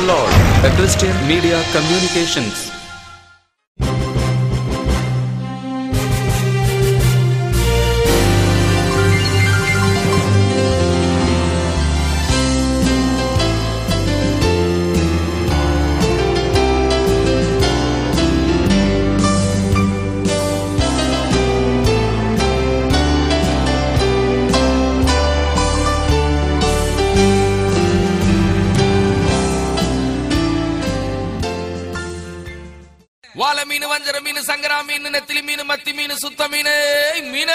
the Lord, a Christian Media Communications. வாழ மீன் வஞ்சர மீன் சங்கரா மீன் நெத்திலி மீன் மத்தி மீன் சுத்த மீன் மீன்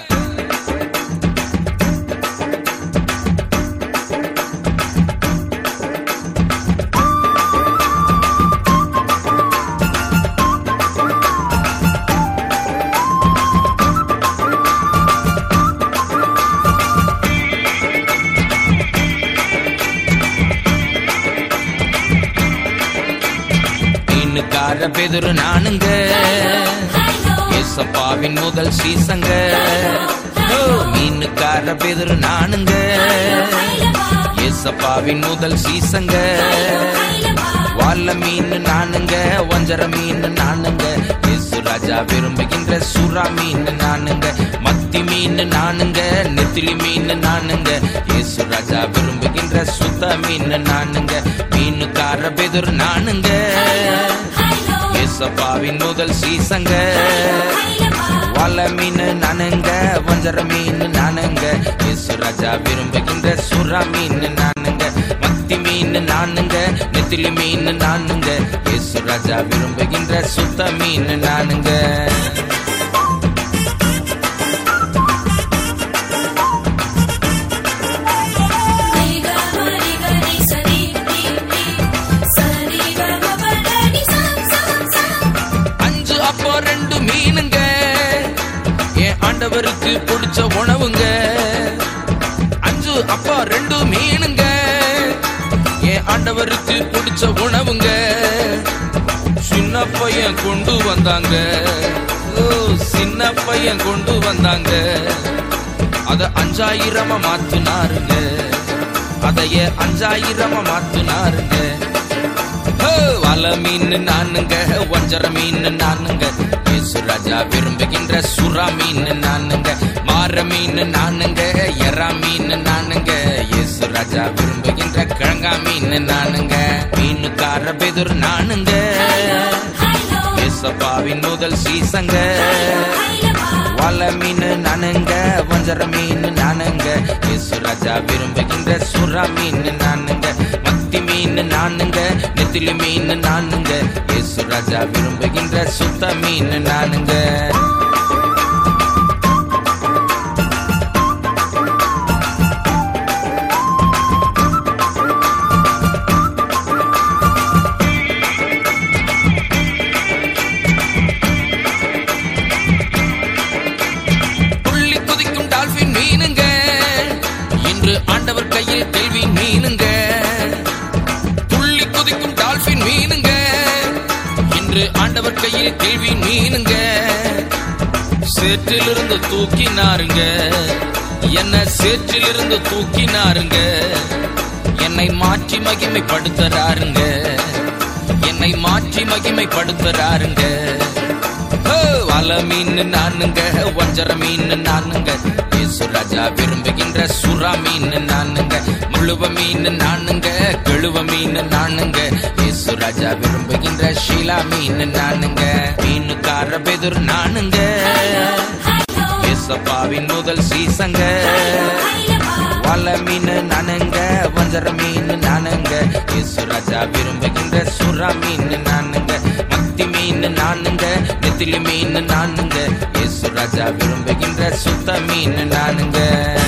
மீனுக்கார பெதுரு நானுங்க ஏசப்பாவின் முதல் சீசங்க ஓ, மீனுக்கார பெதுரு நானுங்க ஏசப்பாவின் முதல் சீசங்க வாழ மீன் நானுங்க வஞ்சர மீன் நானுங்க இயேசு ராஜா விரும்புகின்ற சுறா மீன் நானுங்க மத்தி மீன் நானுங்க நெத்திலி மீன் நானுங்க இயேசு ராஜா விரும்புகின்ற சுத்த மீன் நானுங்க மீனுக்கார பெதுர் நானுங்க ஏசப்பாவின் முதல் சீசங்க வாழ மீன் நானுங்க வஞ்சர மீன் நானுங்க இயேசு ராஜா விரும்புகின்ற சுறா மீன் நானுங்க மத்தி மீன் நானுங்க நெத்திலி மீன் நானுங்க இயேசு ராஜா விரும்புகின்ற சுத்த மீன் நானுங்க அஞ்சு அப்போ ரெண்டு மீனுங்க என் ஆண்டவருக்கு பிடிச்ச உணவுங்க அஞ்சு அப்போ ரெண்டு மீனுங்க என் ஆண்டவருக்கு பிடிச்ச உணவுங்க சின்ன பையன் கொண்டு வந்தாங்க ஓ சின்ன பையன் கொண்டு வந்தாங்க அத அஞ்சாயிரமா மாத்துனாருங்க அதைய அஞ்சாயிரமா மாத்துனாருங்க ஹோ, வல மீன் நானுங்க வஞ்சர மீன் நானுங்க இயேசு ராஜா விரும்புகின்ற சுறா மீன் நானுங்க மார மீன் நானுங்க எறா மீன் நானுங்க இயேசு ராஜா விரும்புகின்ற கிழங்கா மீன் நானுங்க மீனுக்கார பெதுர் நானுங்க இயேசப்பாவின் முதல் சீசங்க வாழ மீன் நானுங்க வஞ்சர மீன் நானுங்க இயேசு ராஜா விரும்புகின்ற சுறா மீன் நானுங்க மத்தி மீன் நானுங்க நெத்திலி மீன் நானுங்க இயேசு ராஜா விரும்புகின்ற சுத்த மீன் நானுங்க துள்ளி குதிக்கும் டால்பின் மீனுங்க இன்று ஆண்டவர் கையில் கேள்வி மீனுங்க துள்ளி குதிக்கும் டால்பின் மீனுங்க இன்று ஆண்டவர் கையில் கேள்வி மீனுங்க சேற்றிலிருந்து தூக்கினாருங்க என்ன சேற்றிலிருந்து தூக்கினாருங்க என்னை மாற்றி மகிமைப்படுத்துறாருங்க என்னை மாற்றி மகிமைப்படுத்துறாருங்க ஓ, வல மீன் நானுங்க வஞ்சர மீன் நானுங்க இயேசு ராஜா விரும்புகின்ற சுறா மீன் நானுங்க முழுவ மீன் நானுங்க கெழுவ மீன் நானுங்க இயேசு ராஜா விரும்புகின்ற ஷீலா மீன் நானுங்க மீனுக்கார பெதுர் நானுங்க இயேசப்பாவின் முதல் சீசங்க வல மீன் நானுங்க வஞ்சர மீன் நானுங்க இயேசு ராஜா விரும்புகின்ற சுறா மீன் நானுங்க மத்தி மீன் நானுங்க நெத்திலி மீன் நானுங்க இயேசு ராஜா விரும்புகின்ற சுத்த மீன் நானுங்க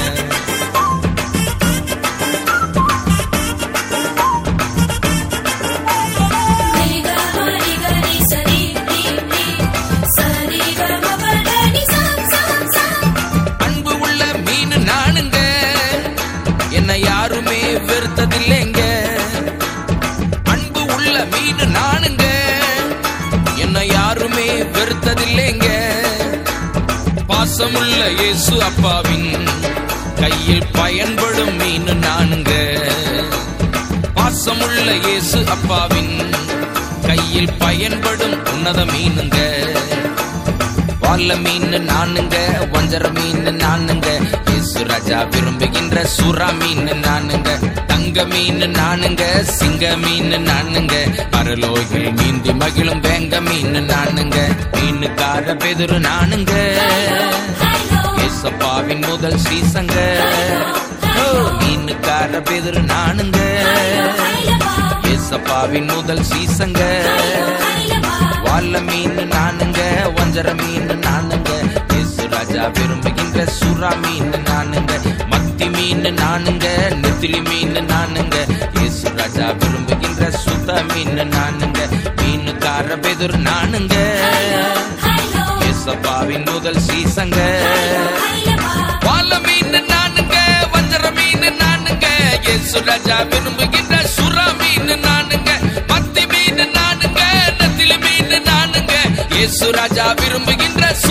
அன்பு உள்ள மீன் நானுங்க என்னை யாருமே வெறுத்ததில்லைங்க அன்பு உள்ள மீன் நானுங்க என்னை யாருமே வெறுத்ததில்லைங்க பாசமுள்ள இயேசு அப்பாவின் கையில் பயன்படும் மீன் நானுங்க பாசமுள்ள இயேசு அப்பாவின் கையில் பயன்படும் உன்னத மீனுங்க வால்ல மீன் நானுங்க வஞ்சர மீன் நானுங்க இயேசு ராஜா விரும்புகின்ற சுறா மீன் நானுங்க தங்க மீன் நானுங்க சிங்க மீன் நானுங்க பரலோகில் நீந்தி மகிழும் வேங்க மீன் நானுங்க மீனுக்கார பெதுரு நானுங்க ஏசப்பாவின் முதல் சீசங்க ஓ, மீனுக்கார பெதுரு நானுங்க ஏசப்பாவின் முதல் சீசங்க வால்ல மீன் நானுங்க வஞ்சர மீன் நானுங்க இயேசு ராஜா விரும்புகின்ற சுறா மீன் நானுங்க மத்தி மீன் நானுங்க நெத்திலி மீன் நானுங்க இயேசு ராஜா விரும்புகின்ற சுத்த மீன் நானுங்க மீனுக்கார பெதுர் நானுங்க இயேசப்பாவின் முதல் சீசங்க வால்ல மீன் நானுங்க வஞ்சர மீன் நானுங்க இயேசு ராஜா விரும்புகின்ற சுறா மீன் நானுங்க மத்தி மீன் நானுங்க நத்திலி மீன் நானுங்க இயேசு ராஜா விரும்புகின்ற